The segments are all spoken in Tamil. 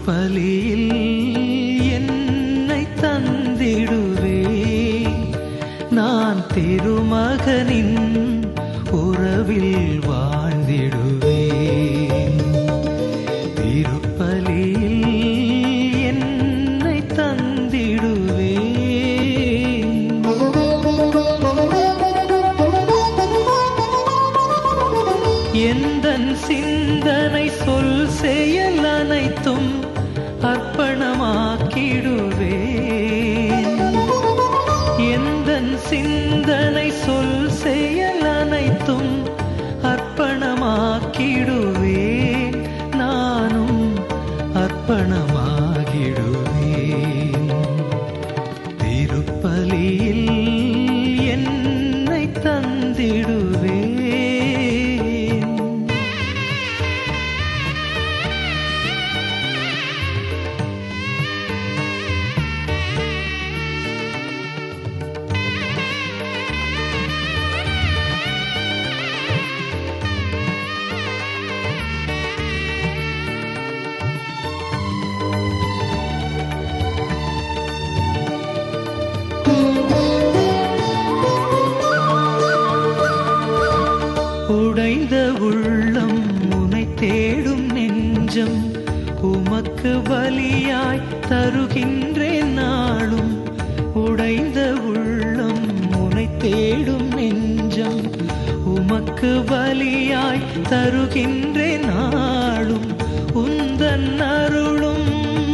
திருப்பலியில் என்னை தந்திடுவே நான் திருமகனின் உறவில் வாழ்ந்திடுவேன் திருப்பலியில் என்னை தந்திடுவேன் எந்தன் சிந்தனை சொல் செயல் அனைத்தும் அர்ப்பணமாக்கிடுவேன் எந்தன் சிந்தனை சொல் செயல் அனைத்தும் அர்ப்பணமாக்கிடுவேன் நானும் அர்ப்பணமாகிடுவேன் திருப்பலியில் என்னை தந்திடுவேன் உடைந்த உள்ளம் உனை தேடும் நெஞ்சம் உமக்கு பலியாய் தருகின்றேன் நாளும் உடைந்த உள்ளம் உனை தேடும் நெஞ்சம் உமக்கு பலியாய் தருகின்றேன் நாளும் உந்தன் அருளும்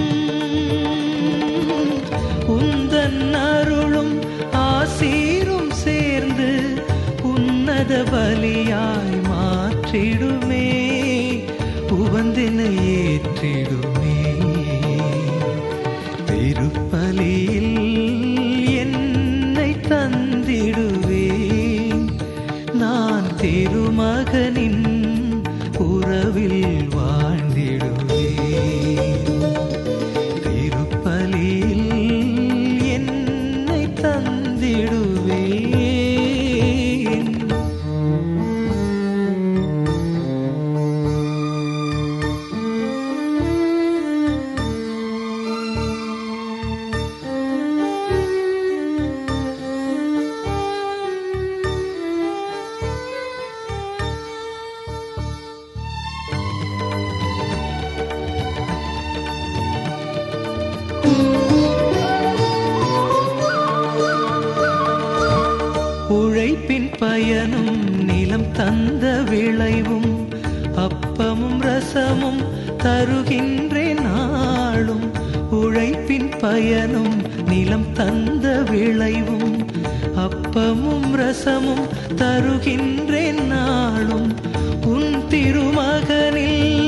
உந்தன் அருளும் ஆசீரும் சேர்ந்து உன்னத பலியாய் மாற்றிடுமே உவந்தென ஏற்றிடுமே திருப்பலியில் என்னை தந்திடுவேன் நான் திருமகனின் உறவில் வாழ்ந்திடுவேன் திருப்பலியில் என்னை தந்திடுவேன் உழைப்பின் பயனும் நிலம் தந்த விளைவும் அப்பமும் ரசமும் தருகின்றேன் நாளும் உழைப்பின் பயனும் நிலம் தந்த விளைவும் அப்பமும் ரசமும் தருகின்றேன் நாளும் உன் திருமகனில்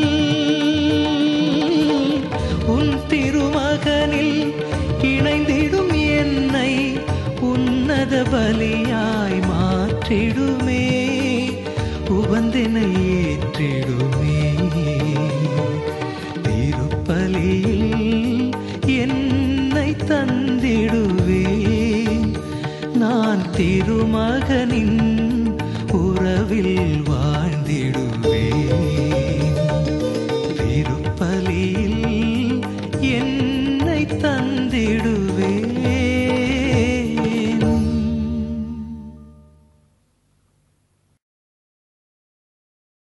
உன் திருமகனில் இணைந்திடும் என்னை உன்னத பலியாய் மாற்றிடுமே உவந்தென ஏற்றிடுமே திருப்பலியில் என்னை தந்திடுவேன் நான் திருமகனின் உறவில் வாழ்ந்திடுவேன்